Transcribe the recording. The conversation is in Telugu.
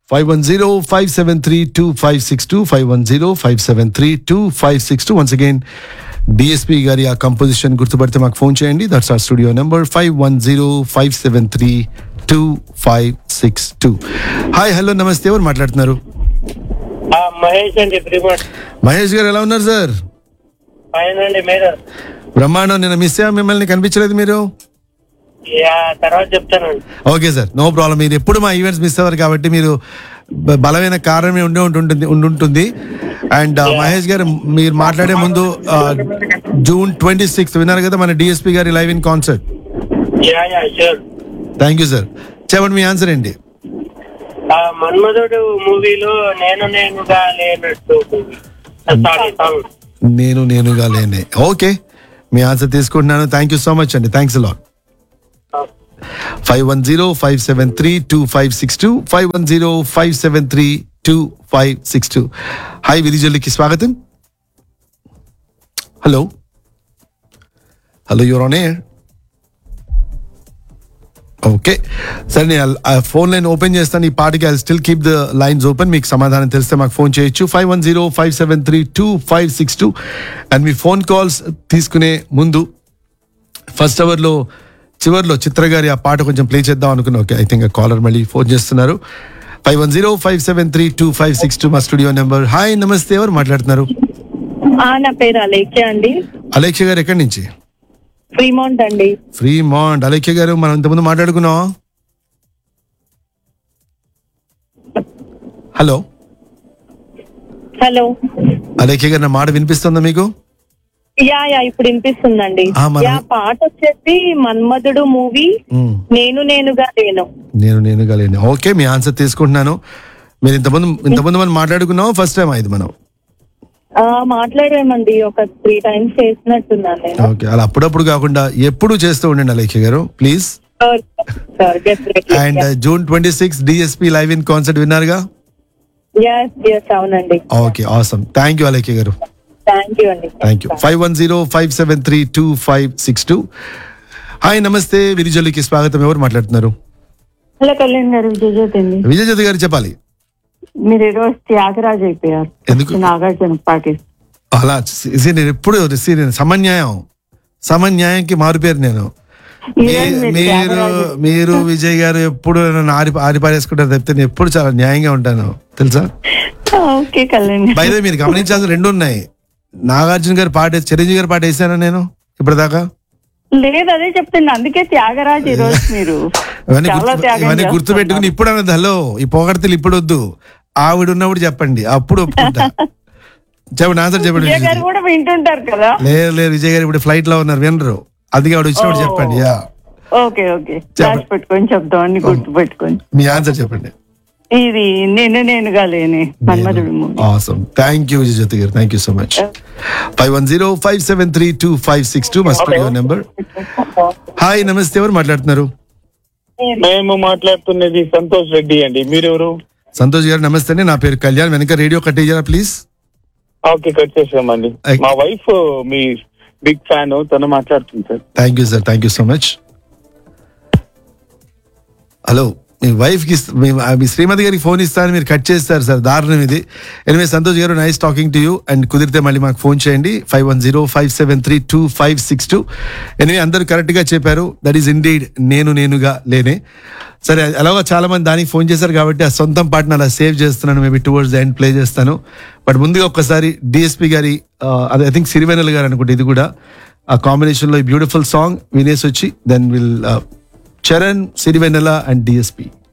Five one zero five seven three two five six two five one zero five seven three two five six two once again D S P గారి ఆ కంపోజిషన్ గుర్తుపడితే మాకు ఫోన్ చేయండి that's our studio number five one zero five seven three two five six two hi hello నమస్తే ఎవరు మాట్లాడుతున్నారు ఆ, మహేష్ అండి త్రిమట్ మహేష్ గారు ఎలా ఉన్నారు సార్ ఫైన్ అండి మీరు బ్రహ్మాండం నేను మిస్ అయ్యా మిమ్మల్ని కనిపించలేదు మీరు యా, తర్వాత చెప్తానండి ఓకే సార్ నో ప్రాబ్లం మీరు ఎప్పుడు మా ఈవెంట్స్ మిస్ అవ్వరు కాబట్టి మీరు బ- బలమైన కారణమే ఉండే ఉంటుంటుంది ఉండుంటుంది అండ్ మహేష్ గారు మీరు మాట్లాడే ముందు జూన్ ట్వంటీ సిక్స్త్ విన్నారు కదా మన డిఎస్పీ గారి live in concert yeah yeah sure thank you sir చెప్పండి మీ ఆన్సర్ ఏంటి ఆ మన్మధుడు మూవీలో నేను నేనుగా లేనట్టు సారీ సాంగ్ నేను నేనుగా లేనే ఓకే మీ ఆన్సర్ తీసుకుంటున్నాను థ్యాంక్ యూ సో మచ్ అండి thanks lot five one zero five seven three two five six two five one zero five seven three two five six two hi విరిజల్లికి స్వాగతం hello hello you're on air okay సరే నేను ఆ ఫోన్ లైన్ ఓపెన్ చేస్తాను ఈ పాటికి I still keep the lines open మీకు సమాధానం తెలిస్తే మాకు ఫోన్ చేయొచ్చు five one zero five seven three two five six two and మీ ఫోన్ కాల్స్ తీసుకునే ముందు ఫస్ట్ అవర్లో చివర్లో చిత్ర గారి ఆ పాట కొంచెం ప్లే చేద్దాం అనుకున్నా ఓకే ఐ థింక్ కాలర్ మళ్ళీ ఫోన్ చేస్తున్నారు five one zero five seven three two five six two మా స్టూడియో నెంబర్ హాయ్ నమస్తే ఎవరు మాట్లాడుతున్నారు ఆ, నా పేరు అలేఖ్య అండి అలేఖ్య గారు ఎక్కడి నుంచి ఫ్రీమౌంట్ అండి ఫ్రీ మాండ్ అలేఖ్య గారు మనం ఇంతకుముందు మాట్లాడుకున్నాం హలో హలో అలేఖ్య గారు నా మాట వినిపిస్తుందా మీకు యా యా ఇప్పుడు వినిపిస్తుందండి ఆ, మన- యా పాట వచ్చేసి మన్మధుడు మూవీ మ్మ్. నేను నేనుగా లేను నేను నేను కలిగిన ఓకే మీ ఆన్సర్ తీసుకుంటున్నాను మీరు ఇంతకుముందు ఇంతకుముందు మనం మాట్లాడుకున్నాం ఫస్ట్ టైం ఇది మనం ఆ, మాట్లాడామండి ఒక త్రీ టైమ్స్ చేసినట్టున్నాను నేను ఓకే అలా అప్పుడప్పుడు కాకుండా ఎప్పుడు చేస్తూ ఉండండి అలేఖ్య గారు please sir definitely and June twenty six D S P live in concert విన్నారుగా ఎస్ ఎస్ అవునండి okay awesome thank you Alekhya గారు థ్యాంక్ యూ అండి thank you five one zero five seven three two five six two hi నమస్తే విరిజల్లికి స్వాగతం ఎవరు మాట్లాడుతున్నారు హలో కళ్యాణ్ గారు విజయజ్యోతి అండి విజయజ్యోతి గారు చెప్పాలి మీరు ఈరోజు త్యాగరాజ్ అయిపోయారు ఎందుకు? నాగార్జున పాటి అలా see, నేను ఎప్పుడు see, నేను సమన్యాయం సమన్యాయంకి మారిపోయారు నేను ఈరోజు మీ- మీరు మీరు త్యాగరాజు. మీరు విజయ్ గారు ఎప్పుడు నన్ను ఆరి ఆరి పారేసుకుంటారు తప్పితే నేను ఎప్పుడు చాలా న్యాయంగా ఉంటాను తెలుసా ఓకే కళ్యాణ్ గారు బయట మీరు గమనించాల్సిన రెండు ఉన్నాయి నాగార్జున గారి పాట చిరంజీవి గారి పాట వేసానా నేను ఇప్పటిదాకా లేదు అదే చెప్తున్నా అందుకే త్యాగరాజ్ ఈరోజు మీరు ఇవన్నీ చాలా గుర్తు త్యాగం ఇవన్నీ గుర్తు పెట్టుకుని చేస్తున్నారు. ఇప్పుడు అన్నది హలో ఈ పొగడతలు ఇప్పుడు వద్దు ఆవిడ ఉన్నప్పుడు చెప్పండి అప్పుడు ఒప్పుకుంటా చెప్పండి ఆన్సర్ చెప్పండి విజయ్ విజయ్ గారు కూడా వింటుంటారు కదా లేదు లేదు విజయ్ గారు ఇప్పుడు ఫ్లైట్ లో ఉన్నారు వినరు అది ఆవిడ వచ్చినప్పుడు ఓ. చెప్పండి యా ఓకే ఓకే రాసి పెట్టుకొని చెప్తాం అన్ని గుర్తు పెట్టుకొని మీ ఆన్సర్ చెప్పండి ఇది నేను నేనుగా లేని Manmadhudu movie awesome thank you Vijayajyothi గారు thank you so much five one zero five seven three two five six two మా స్టూడియో నెంబర్ హాయ్ నమస్తే ఎవరు మాట్లాడుతున్నారు మేము మాట్లాడుతున్నది సంతోష్ రెడ్డి అండి మీరెవరు సంతోష్ గారు నమస్తే అండి నా పేరు కళ్యాణ్ వెనక రేడియో కట్టేయరా ప్లీజ్ ఓకే కట్ చేసామండి ఐ- మా వైఫ్ మీ బిగ్ ఫ్యాన్ తను మాట్లాడుతుంది sir thank you sir thank you so much hello మీ వైఫ్ కి ఇస్త- మీ మీ శ్రీమతి గారికి ఫోన్ ఇస్తాను మీరు కట్ చేస్తారు సార్ దారుణం ఇది ఎనివే సంతోష్ గారు nice talking to you and కుదిరితే మళ్ళీ మాకు ఫోన్ చేయండి five one zero five seven three two five six two anyway అందరూ కరెక్ట్ గా చెప్పారు దట్ ఈస్ ఇండీడ్ నేను నేనుగా లేనే సరే ఎలాగో చాలా మంది దానికి ఫోన్ చేశారు కాబట్టి ఆ సొంతం పాటను అలా సేవ్ చేస్తున్నాను maybe towards the end play చేస్తాను బట్ ముందుగా ఒక్కసారి డిఎస్పీ గారి ఆ, అది ఐ థింక్ సిరివెనల్ గారు అనుకుంటే ఇది కూడా ఆ కాంబినేషన్ లో బ్యూటిఫుల్ సాంగ్ వినేసి వచ్చి then will Charan Sirivennela and DSP